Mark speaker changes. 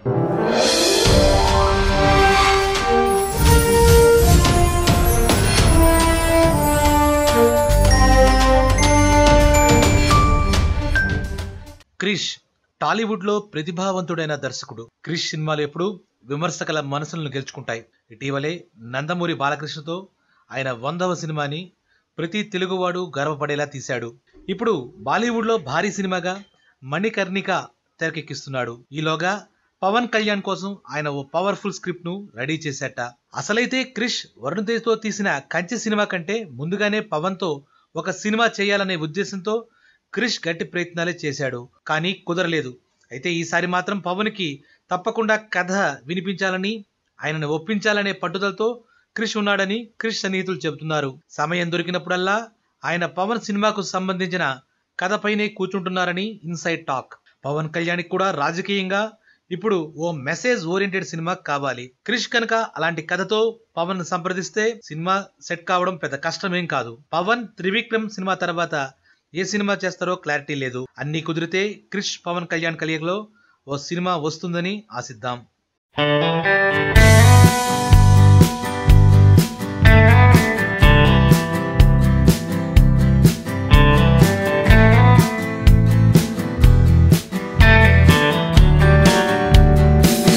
Speaker 1: క్రిష్ టాలీవుడ్ లో ప్రతిభావంతుడైన దర్శకుడు క్రిష్ సినిమాలు ఎప్పుడు విమర్శకుల మనసులను గెలుచుకుంటాయి ఇటీవలే నందమూరి బాలకృష్ణతో ఆయన వందవ సినిమాని ప్రతి తెలుగువాడు గర్వపడేలా తీశాడు ఇప్పుడు బాలీవుడ్ లో భారీ సినిమాగా మణికర్ణిక తెరకెక్కిస్తున్నాడు ఈలోగా పవన్ కళ్యాణ్ కోసం ఆయన ఓ పవర్ఫుల్ స్క్రిప్ట్ ను రెడీ చేశాట అసలైతే క్రిష్ వరుణ్ తేజ్ తో తీసిన కంచె సినిమా కంటే ముందుగానే పవన్ తో ఒక సినిమా చేయాలనే ఉద్దేశంతో క్రిష్ గట్టి ప్రయత్నాలే చేశాడు కానీ కుదరలేదు అయితే ఈసారి మాత్రం పవన్ కి తప్పకుండా కథ వినిపించాలని ఆయనను ఒప్పించాలనే పట్టుదలతో క్రిష్ ఉన్నాడని క్రిష్ సన్నిహితులు చెబుతున్నారు సమయం దొరికినప్పుడల్లా ఆయన పవన్ సినిమాకు సంబంధించిన కథపైనే కూర్చుంటున్నారని ఇన్సైడ్ టాక్ పవన్ కళ్యాణ్ కూడా రాజకీయంగా ఇప్పుడు ఓ మెసేజ్ ఓరియంటెడ్ సినిమా కావాలి క్రిష్ కనుక అలాంటి కథతో పవన్ సంప్రదిస్తే సినిమా సెట్ కావడం పెద్ద కష్టమేం కాదు పవన్ త్రివిక్రమ్ సినిమా తర్వాత ఏ సినిమా చేస్తారో క్లారిటీ లేదు అన్ని కుదిరితే క్రిష్ పవన్ కళ్యాణ్ కలియగలో ఓ సినిమా వస్తుందని ఆశిద్దాం